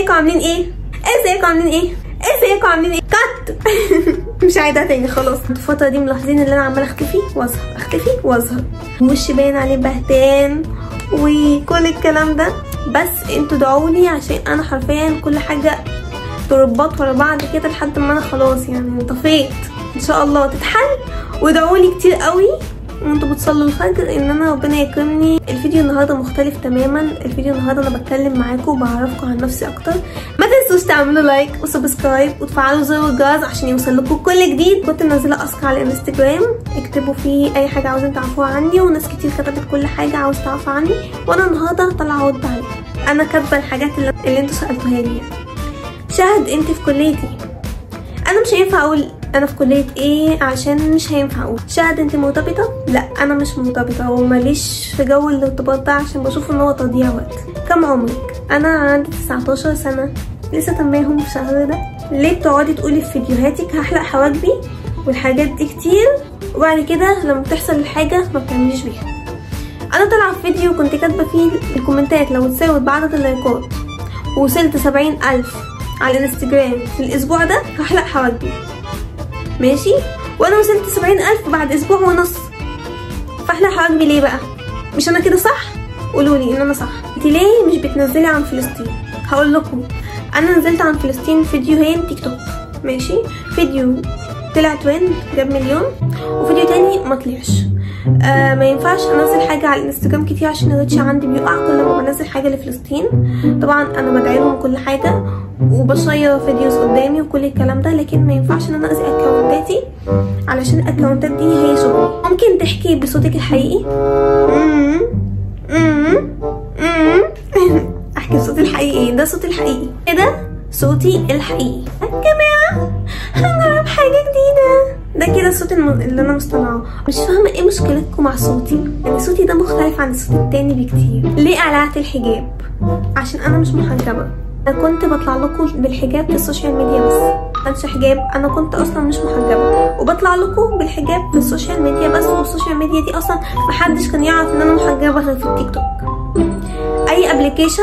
ازيكم عاملين ايه ازيكم عاملين ايه ازيكم عاملين ايه كات مش عايده تاني خلاص الفتره دي ملاحظين ان انا عماله اختفي واظهر اختفي واظهر وشي باين عليه بهتان وكل الكلام ده بس انتوا دعولي عشان انا حرفيا كل حاجه تربط ورا بعض كده لحد ما انا خلاص يعني انطفيت ان شاء الله تتحل وادعولي كتير قوي وانتوا بتصلوا الفجر ان انا ربنا يكرمني الفيديو النهارده مختلف تماما الفيديو النهارده انا بتكلم معاكم وبعرفكم عن نفسي اكتر ما تنسوش تعملوا لايك وسبسكرايب وتفعلوا زر الجرس عشان يوصل لكم كل جديد كنت منزله اسكر على الانستجرام اكتبوا فيه اي حاجه عاوزين تعرفوها عني وناس كتير كتبت كل حاجه عاوز تعرفها عني وانا النهارده طالعه ارد عليها انا كاتبه الحاجات اللي, اللي انتوا سالتوها لي شاهد انت في كليتي انا مش هينفع اقول انا في كليه ايه عشان مش هينفع اقول شاهد انت مرتبطه لا انا مش مرتبطه وماليش في جو الارتباط ده عشان بشوف ان هو تضييع وقت كم عمرك انا عندي 19 سنه لسه تنبيهم في الشهر ده ليه بتقعدي تقولي في فيديوهاتك هحلق حواجبي والحاجات دي كتير وبعد كده لما بتحصل الحاجه ما بتعمليش بيها انا طالعه في فيديو كنت كاتبه فيه الكومنتات لو تساوت بعدد اللايكات ووصلت سبعين الف على الانستجرام في الاسبوع ده هحلق حواجبي ماشي وانا وصلت سبعين الف بعد اسبوع ونص فاحلق حواجبي ليه بقى مش انا كده صح قولولي ان انا صح انت ليه مش بتنزلي عن فلسطين هقول لكم انا نزلت عن فلسطين فيديوهين تيك توك ماشي فيديو طلع ترند جاب مليون وفيديو تاني ما طلعش آه ما ينفعش انزل حاجه على الانستجرام كتير عشان الريتش عندي بيقع كل ما بنزل حاجه لفلسطين طبعا انا بدعي لهم كل حاجه وبشير فيديوز قدامي وكل الكلام ده لكن ما ينفعش ان انا اذي اكونتاتي علشان الاكونتات دي هي شغلي ممكن تحكي بصوتك الحقيقي مم. مم. مم. احكي بصوتي الحقيقي ده صوتي الحقيقي كده صوتي الحقيقي يا جماعه هنجرب حاجه جديده ده كده الصوت الم... اللي انا مصطنعاه مش فاهمه ايه مشكلتكم مع صوتي يعني صوتي ده مختلف عن الصوت التاني بكتير ليه قلعت الحجاب عشان انا مش محجبه انا كنت بطلع لكم بالحجاب في السوشيال ميديا بس كانش حجاب انا كنت اصلا مش محجبه وبطلع لكم بالحجاب في السوشيال ميديا بس والسوشيال ميديا دي اصلا محدش كان يعرف ان انا محجبه غير في التيك توك اي ابلكيشن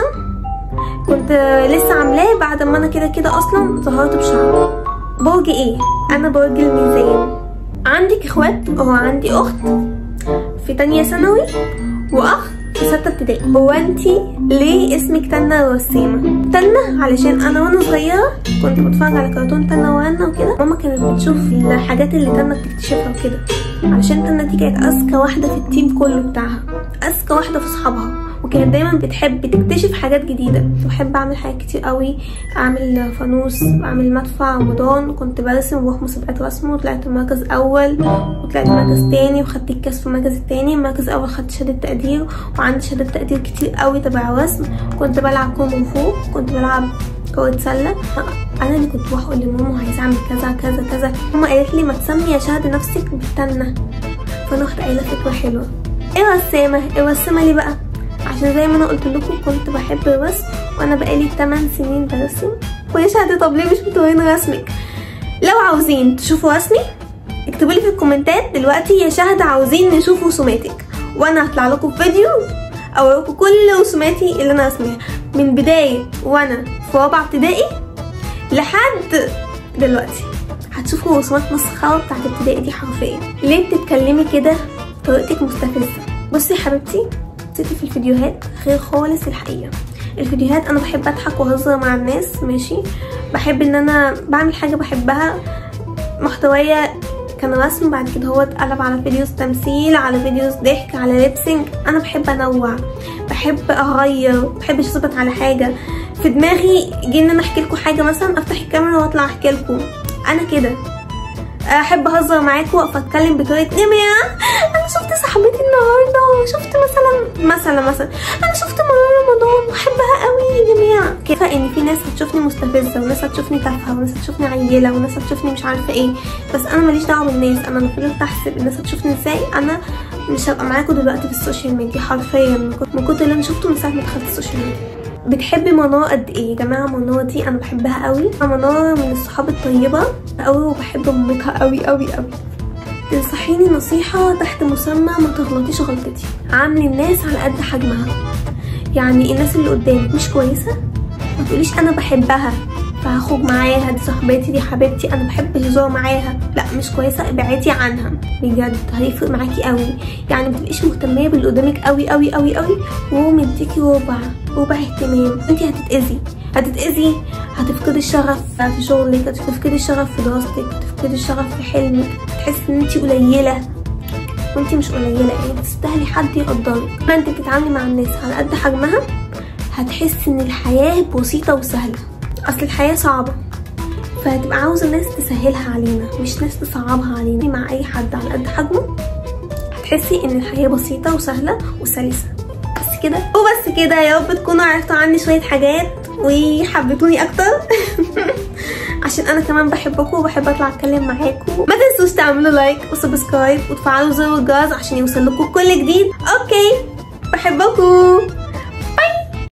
كنت لسه عاملاه بعد ما انا كده كده اصلا ظهرت بشعري برج ايه انا برج الميزان عندك اخوات اه عندي اخت في تانية ثانوي واخ في ستة ابتدائي هو انتي ليه اسمك تنة الرسامة تنة علشان انا وانا صغيرة كنت بتفرج على كرتون تنة وانا وكده ماما كانت بتشوف الحاجات اللي تنة بتكتشفها وكده علشان تنة دي كانت اذكى واحدة في التيم كله بتاعها اذكى واحدة في اصحابها وكانت دايما بتحب تكتشف حاجات جديده بحب اعمل حاجات كتير قوي اعمل فانوس اعمل مدفع رمضان كنت برسم وبروح مسابقات رسم وطلعت مركز اول وطلعت مركز تاني وخدت الكاس في المركز التاني المركز الاول خدت شهاده تقدير وعندي شهاده تقدير كتير قوي تبع الرسم كنت بلعب كونغ فو كنت بلعب كرة سلة أنا اللي كنت بروح أقول لماما عايزة أعمل كذا كذا كذا ماما قالت لي ما تسمي يا شهد نفسك بالتنة فأنا رحت قايلة فكرة حلوة ايه رسامة ايه رسامة ليه بقى عشان زي ما انا قلت لكم كنت بحب الرسم وانا بقالي 8 سنين برسم ويا شهد طب ليه مش بتوريني رسمك لو عاوزين تشوفوا رسمي اكتبوا لي في الكومنتات دلوقتي يا شهد عاوزين نشوف رسوماتك وانا هطلع لكم في فيديو اوريكم كل رسوماتي اللي انا رسمها من بدايه وانا في رابعه ابتدائي لحد دلوقتي هتشوفوا رسومات مسخره بتاعت ابتدائي دي حرفيا ليه بتتكلمي كده طريقتك مستفزه بصي يا حبيبتي صوتي في الفيديوهات غير خالص الحقيقه الفيديوهات انا بحب اضحك واهزر مع الناس ماشي بحب ان انا بعمل حاجه بحبها محتوايا كان رسم بعد كده هو اتقلب على فيديوز تمثيل على فيديوز ضحك على ليبسينج انا بحب انوع بحب اغير بحبش اثبت على حاجه في دماغي جه ان انا احكي لكم حاجه مثلا افتح الكاميرا واطلع احكي لكم انا كده احب اهزر معاكم واقف اتكلم بطريقه جماعه انا شفت صاحبتي النهارده شفت مثلا مثلا مثلا انا شفت مرة رمضان بحبها قوي يا جماعه كيف ان في ناس هتشوفني مستفزه وناس هتشوفني تافهه وناس هتشوفني عيله وناس هتشوفني مش عارفه ايه بس انا ماليش دعوه بالناس انا المفروض احسب الناس هتشوفني ازاي انا مش هبقى معاكم دلوقتي في السوشيال ميديا حرفيا من كتر اللي انا شفته من ساعه ما دخلت السوشيال ميديا بتحبي منار قد ايه يا جماعه منار دي انا بحبها قوي منار من الصحاب الطيبه قوي وبحب مامتها قوي قوي قوي تنصحيني نصيحة تحت مسمى ما تغلطيش غلطتي عاملي الناس على قد حجمها يعني الناس اللي قدامك مش كويسة ما تقوليش انا بحبها فهخرج معاها دي صاحبتي دي حبيبتي انا بحب الهزار معاها لا مش كويسه ابعدي عنها بجد هيفرق معاكي قوي يعني متبقيش مهتميه باللي قدامك قوي قوي قوي قوي وهو مديكي ربع ربع اهتمام انت هتتاذي هتتاذي هتفقدي الشغف في شغلك هتفقدي الشغف في دراستك هتفقدي الشغف في حلمك هتحسي ان انت قليله وانت مش قليله يعني تستاهلي حد يقدرك لما انت بتتعاملي مع الناس على قد حجمها هتحسي ان الحياه بسيطه وسهله اصل الحياه صعبه فهتبقى عاوزه الناس تسهلها علينا مش ناس تصعبها علينا مع اي حد على قد حجمه هتحسي ان الحياه بسيطه وسهله وسلسه بس كده وبس كده يا رب تكونوا عرفتوا عني شويه حاجات وحبيتوني اكتر عشان انا كمان بحبكم وبحب اطلع اتكلم معاكم ما تنسوش تعملوا لايك وسبسكرايب وتفعلوا زر الجرس عشان يوصل لكم كل جديد اوكي بحبكم